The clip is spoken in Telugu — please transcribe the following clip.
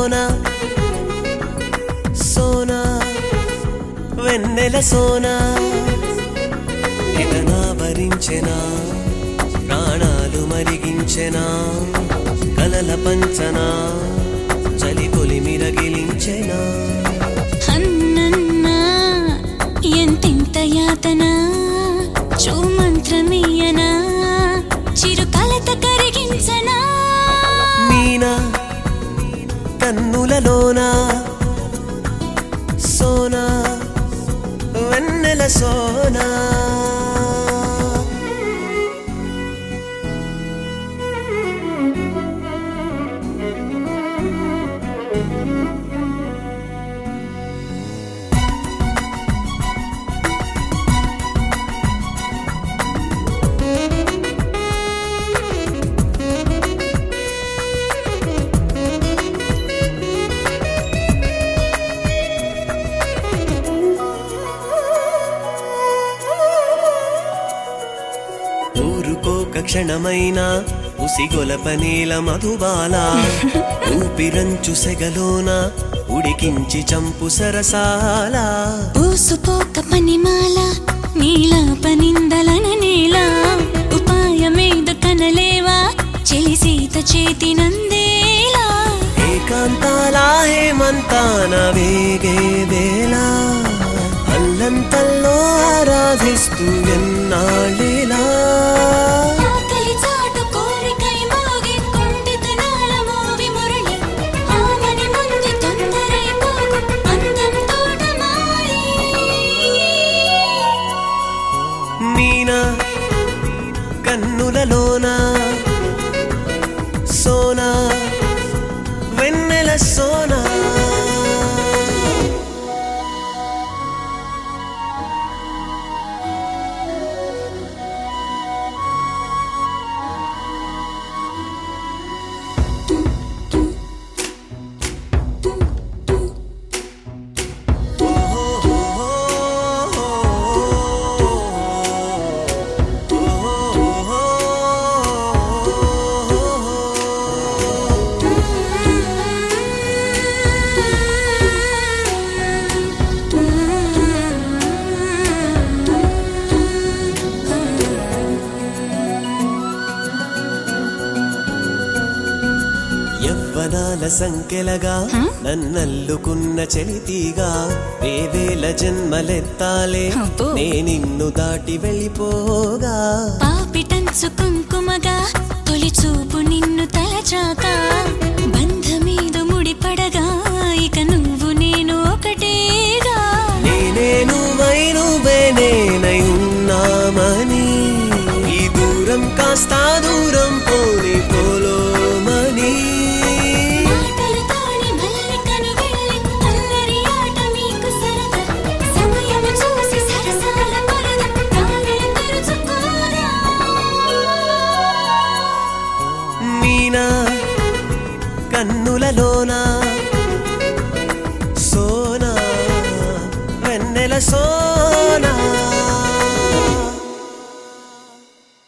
సోనా సోనా వెన్నెల సోనా ఇతనా భరించెనా ప్రాణాలు మరిగించెనా కలల పంచనా చలి కొలి మిరగిలించెనా అన్నన్నా ఎంతెంత యాతన చూమంత్రమీయనా చిరు కలత కరిగించనా మీనా కన్నులలోనా సోనా వెన్నెల సోనా ఊరుకోక క్షణమైన ఉసిగొలప నీల మధుబాల ఊపిరంచు సెగలోన ఉడికించి చంపు సరసాల ఊసుపోక పనిమాల నీలా పనిందలన నేల ఉపాయమేద కనలేవా చెలి సీత చేతి నందేలా ఏకాంతాల హేమంతాన వేగే వేళ అల్లంతల్లో ఆరాధిస్తూ ఎన్నాళ్ళేలా ఆకలి చాటు కోరికై మోగి కుంటితనాల మోవి మురళి ఆమని ముందు తొందరై పోగు అందం తోటమాలి మీనా కన్నులలోన సోనా వెన్నెల సోనా యవ్వనాల సంఖ్యలగా నన్నల్లుకున్న చలితీగా వేవేల జన్మలెత్తాలే అబ్బో. నే నిన్ను దాటి వెళ్ళిపోగా పాపిటంచు కుంకుమగా తొలి చూపు నిన్ను తలచాక బంధమీదు ముడిపడగా ఇక నువ్వు నేను ఒకటేగా నేనే నువ్వై నువ్వే నేనై ఉన్నామని ఈ దూరం కాస్త దూరం పోని పోలోమని మాటలతోని మల్లికను వెళ్ళి అల్లరి ఆట మీకు సరదా సమయం చూసి సరసాల పరద ప్రాణులు తెరుచుకోరా మీనా కన్నులలోనా